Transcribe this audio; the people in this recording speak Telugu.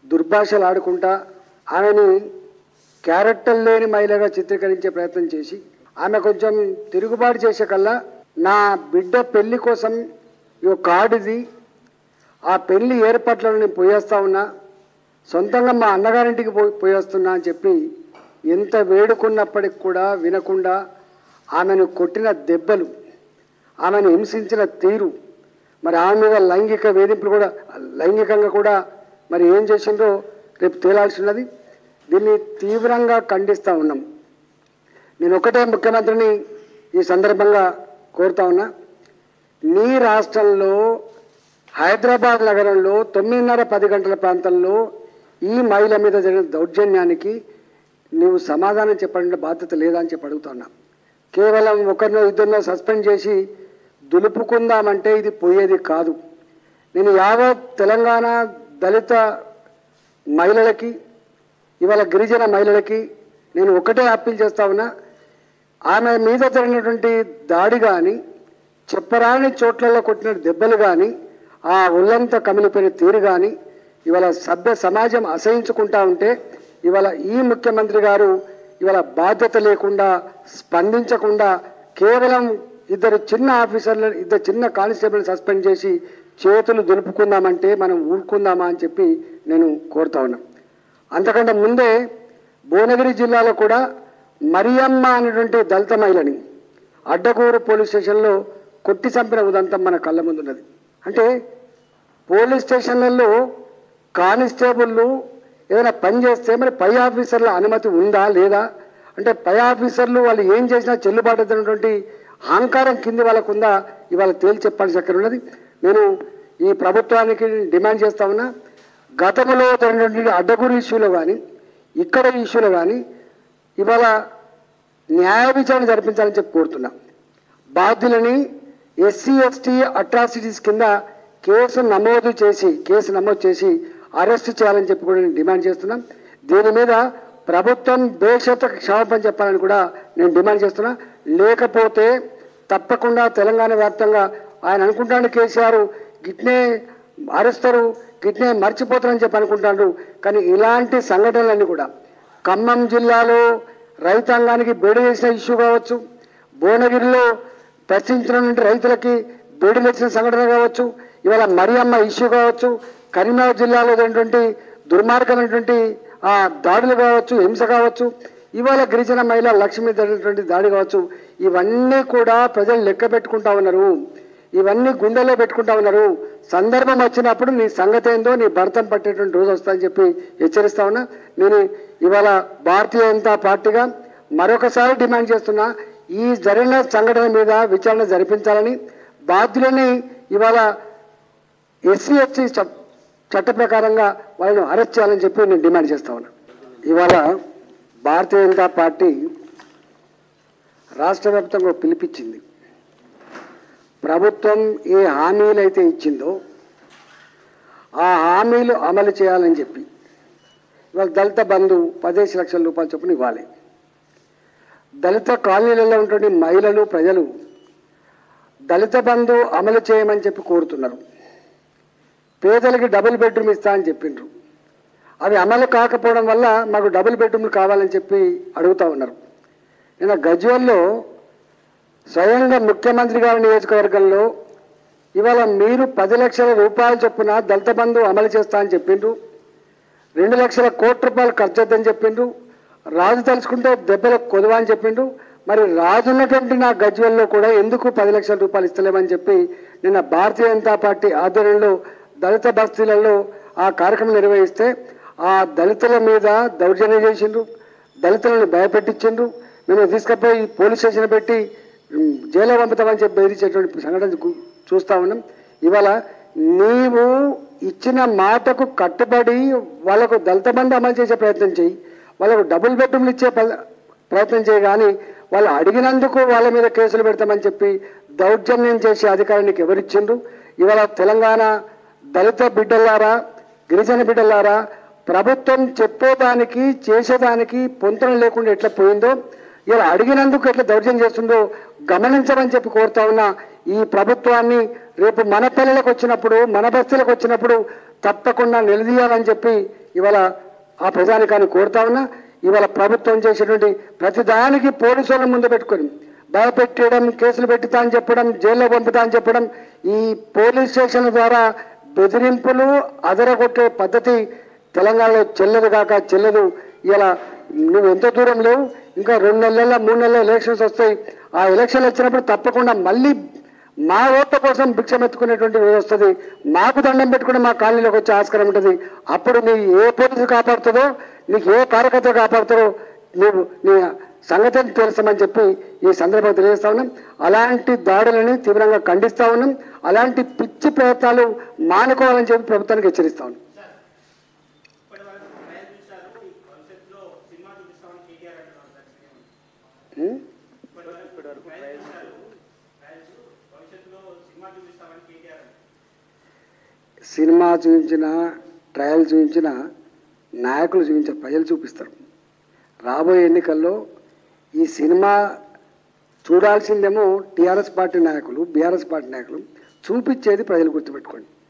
దుర్భాషలు ఆడుకుంటా ఆమెని క్యారెక్టర్ లేని మహిళగా చిత్రీకరించే ప్రయత్నం చేసి ఆమె కొంచెం తిరుగుబాటు చేసే కల్లా నా బిడ్డ పెళ్లి కోసం ఈ కార్డుది ఆ పెళ్లి ఏర్పాట్లను నేను పోయేస్తా ఉన్నా సొంతంగా మా అన్నగారింటికి పోయి పోయేస్తున్నా అని చెప్పి ఎంత వేడుకున్నప్పటికి కూడా వినకుండా ఆమెను కొట్టిన దెబ్బలు ఆమెను హింసించిన తీరు మరి ఆమె మీద లైంగిక వేధింపులు కూడా లైంగికంగా కూడా మరి ఏం చేసిందో రేపు తేలాల్సి ఉన్నది దీన్ని తీవ్రంగా ఖండిస్తూ ఉన్నాం నేను ఒకటే ముఖ్యమంత్రిని ఈ సందర్భంగా కోరుతా ఉన్నా నీ రాష్ట్రంలో హైదరాబాద్ నగరంలో తొమ్మిదిన్నర పది గంటల ప్రాంతంలో ఈ మహిళ మీద జరిగిన దౌర్జన్యానికి నీవు సమాధానం చెప్పాలంటే బాధ్యత లేదా అని చెప్పి అడుగుతున్నా కేవలం ఒకరినో ఇద్దరినో సస్పెండ్ చేసి దులుపుకుందామంటే ఇది పోయేది కాదు నేను యావత్ తెలంగాణ దళిత మహిళలకి ఇవాళ గిరిజన మహిళలకి నేను ఒకటే అప్పీల్ చేస్తా ఉన్నా ఆమె మీద జరిగినటువంటి దాడి కానీ చెప్పరాని చోట్లలో కొట్టిన దెబ్బలు కానీ ఆ ఒళ్ళంతా కమిలిపోయిన తీరు కానీ ఇవాళ సభ్య సమాజం అసహించుకుంటా ఉంటే ఇవాళ ఈ ముఖ్యమంత్రి గారు ఇవాళ బాధ్యత లేకుండా స్పందించకుండా కేవలం ఇద్దరు చిన్న ఆఫీసర్లు ఇద్దరు చిన్న కానిస్టేబుల్ సస్పెండ్ చేసి చేతులు దులుపుకుందామంటే మనం ఊరుకుందామా అని చెప్పి నేను కోరుతా ఉన్నా అంతకంటే ముందే భువనగిరి జిల్లాలో కూడా మరియమ్మ అనేటువంటి దళిత మహిళని అడ్డగూరు పోలీస్ స్టేషన్లో కొట్టి చంపిన ఉదంతం మన కళ్ళ ముందున్నది అంటే పోలీస్ స్టేషన్లలో కానిస్టేబుళ్ళు ఏదైనా పని చేస్తే మరి పై ఆఫీసర్ల అనుమతి ఉందా లేదా అంటే పై ఆఫీసర్లు వాళ్ళు ఏం చేసినా చెల్లుబాటు అవుతున్నటువంటి అహంకారం కింది వాళ్ళకు ఉందా ఇవాళ తేల్చి చెప్పాల్సి అక్కడ ఉన్నది నేను ఈ ప్రభుత్వానికి డిమాండ్ చేస్తా ఉన్నా గతంలో జరిగినటువంటి అడ్డగురు ఇష్యూలో కానీ ఇక్కడ ఇష్యూలో కానీ ఇవాళ న్యాయ విచారణ జరిపించాలని చెప్పి కోరుతున్నా బాధ్యులని ఎస్సీ ఎస్టీ అట్రాసిటీస్ కింద కేసు నమోదు చేసి కేసు నమోదు చేసి అరెస్ట్ చేయాలని చెప్పి కూడా నేను డిమాండ్ చేస్తున్నాం దీని మీద ప్రభుత్వం బేషత క్షమాపణ చెప్పాలని కూడా నేను డిమాండ్ చేస్తున్నా లేకపోతే తప్పకుండా తెలంగాణ వ్యాప్తంగా ఆయన అనుకుంటాడు కేసీఆర్ గిట్నే అరుస్తారు గిట్నే మర్చిపోతారని చెప్పి అనుకుంటాడు కానీ ఇలాంటి సంఘటనలన్నీ కూడా ఖమ్మం జిల్లాలో రైతాంగానికి బేడి చేసిన ఇష్యూ కావచ్చు భువనగిరిలో ప్రశ్నించినటువంటి రైతులకి బేడీలు ఇచ్చిన సంఘటన కావచ్చు ఇవాళ మరియమ్మ ఇష్యూ కావచ్చు కరీంనగర్ జిల్లాలో జరిగినటువంటి దుర్మార్గమైనటువంటి ఆ దాడులు కావచ్చు హింస కావచ్చు ఇవాళ గిరిజన మహిళ లక్ష్మి జరిగినటువంటి దాడి కావచ్చు ఇవన్నీ కూడా ప్రజలు లెక్క పెట్టుకుంటా ఉన్నారు ఇవన్నీ గుండెలో పెట్టుకుంటా ఉన్నారు సందర్భం వచ్చినప్పుడు నీ సంగతి ఏందో నీ భర్తను పట్టేటువంటి రోజు వస్తుందని చెప్పి హెచ్చరిస్తా ఉన్నా నేను ఇవాళ భారతీయ జనతా పార్టీగా మరొకసారి డిమాండ్ చేస్తున్నా ఈ జరిగిన సంఘటన మీద విచారణ జరిపించాలని బాధ్యులని ఇవాళ ఎస్సీ ఎస్టీ చట్ట ప్రకారంగా వాళ్ళని అరెస్ట్ చేయాలని చెప్పి నేను డిమాండ్ చేస్తా ఉన్నా ఇవాళ భారతీయ జనతా పార్టీ రాష్ట్ర వ్యాప్తంగా ఒక పిలిపించింది ప్రభుత్వం ఏ హామీలు అయితే ఇచ్చిందో ఆ హామీలు అమలు చేయాలని చెప్పి ఇవాళ దళిత బంధు పదిహేను లక్షల రూపాయలు చొప్పున ఇవ్వాలి దళిత కాలనీలలో ఉన్నటువంటి మహిళలు ప్రజలు దళిత బంధు అమలు చేయమని చెప్పి కోరుతున్నారు పేదలకి డబుల్ బెడ్రూమ్ ఇస్తా అని చెప్పిండ్రు అవి అమలు కాకపోవడం వల్ల మాకు డబుల్ బెడ్రూమ్లు కావాలని చెప్పి అడుగుతా ఉన్నారు నిన్న గజ్వల్లో స్వయంగా ముఖ్యమంత్రి గారి నియోజకవర్గంలో ఇవాళ మీరు పది లక్షల రూపాయల చొప్పున దళిత బంధు అమలు చేస్తా అని చెప్పిండ్రు రెండు లక్షల కోట్ల రూపాయలు ఖర్చు అవుతుందని చెప్పిండ్రు రాజు తలుచుకుంటే దెబ్బలకు కొదవా అని చెప్పిండు మరి రాజు ఉన్నటువంటి నా గజ్వెల్లో కూడా ఎందుకు పది లక్షల రూపాయలు ఇస్తలేమని చెప్పి నిన్న భారతీయ జనతా పార్టీ ఆధ్వర్యంలో దళిత బస్తీలలో ఆ కార్యక్రమం నిర్వహిస్తే ఆ దళితుల మీద దౌర్జన్యం చేసిండ్రు దళితులను భయపెట్టించిండ్రు మేము తీసుకుపోయి పోలీస్ స్టేషన్ పెట్టి ఉమ్, జైల్లో పంపుతామని చెప్పి బెదిరించేటువంటి సంఘటన గు- చూస్తా ఉన్నాం ఇవాళ నీవు ఇచ్చిన మాటకు కట్టుబడి వాళ్ళకు దళిత బంధు అమలు చేసే ప్రయత్నం చేయి వాళ్ళకు డబుల్ బెడ్రూమ్లు ఇచ్చే ప- ప్రయత్నం చేయి కానీ వాళ్ళు అడిగినందుకు వాళ్ళ మీద కేసులు పెడతామని చెప్పి దౌర్జన్యం చేసే అధికారం నీకు ఎవరిచ్చిండ్రు ఇవాళ తెలంగాణ దళిత బిడ్డలారా గిరిజన బిడ్డలారా ప్రభుత్వం చెప్పేదానికి చేసేదానికి పొంతన లేకుండా ఎట్లా పోయిందో ఇలా అడిగినందుకు ఎట్లా దౌర్జన్యం చేస్తుందో గమనించమని చెప్పి కోరుతా ఉన్నా ఈ ప్రభుత్వాన్ని రేపు మన పిల్లలకు వచ్చినప్పుడు మన బస్తీలకు వచ్చినప్పుడు తప్పకుండా నిలదీయాలని చెప్పి ఇవాళ ఆ ప్రజానికాన్ని కోరుతా ఉన్నా ఇవాళ ప్రభుత్వం చేసేటువంటి ప్రతిదానికి పోలీసులను ముందు పెట్టుకొని భయపెట్టడం కేసులు పెట్టుతా అని చెప్పడం జైల్లో పంపుతా అని చెప్పడం ఈ పోలీస్ స్టేషన్ల ద్వారా బెదిరింపులు అదరగొట్టే పద్ధతి తెలంగాణలో చెల్లదు కాక చెల్లదు ఇలా నువ్వు ఎంత దూరం లేవు ఇంకా రెండు నెలల మూడు నెలల ఎలక్షన్స్ వస్తాయి ఆ ఎలక్షన్లు వచ్చినప్పుడు తప్పకుండా మళ్ళీ మా ఓట్ల కోసం భిక్షం ఎత్తుకునేటువంటి రోజు వస్తుంది మాకు దండం పెట్టుకుని మా కాలనీలోకి వచ్చే ఆస్కారం ఉంటుంది అప్పుడు నీ ఏ పోలీసు కాపాడుతుందో నీకు ఏ కార్యకర్త కాపాడుతారో నువ్వు నీ సంగతిని తెలుస్తామని చెప్పి ఈ సందర్భంగా తెలియజేస్తా ఉన్నాం అలాంటి దాడులని తీవ్రంగా ఖండిస్తా ఉన్నాం అలాంటి పిచ్చి ప్రయత్నాలు మానుకోవాలని చెప్పి ప్రభుత్వానికి హెచ్చరిస్తా ఉన్నాం ఇప్పటి వరకు ట్రయల్ చూశారు ఈ భవిష్యత్తులో సినిమా చూపిస్తామని కేటీఆర్ అంటున్నారు సార్ ఉం? ఇప్పటి వరకు ట్రయల్ చూశారు ట్రయల్స్ భవిష్యత్తులో సినిమా చూపిస్తామని కేటీఆర్ అంటున్నారు సినిమా చూపించిన ట్రయల్ చూపించిన నాయకులు చూపించారు ప్రజలు చూపిస్తారు రాబోయే ఎన్నికల్లో ఈ సినిమా చూడాల్సిందేమో టీఆర్ఎస్ పార్టీ నాయకులు బీఆర్ఎస్ పార్టీ నాయకులు చూపించేది ప్రజలు గుర్తుపెట్టుకోండి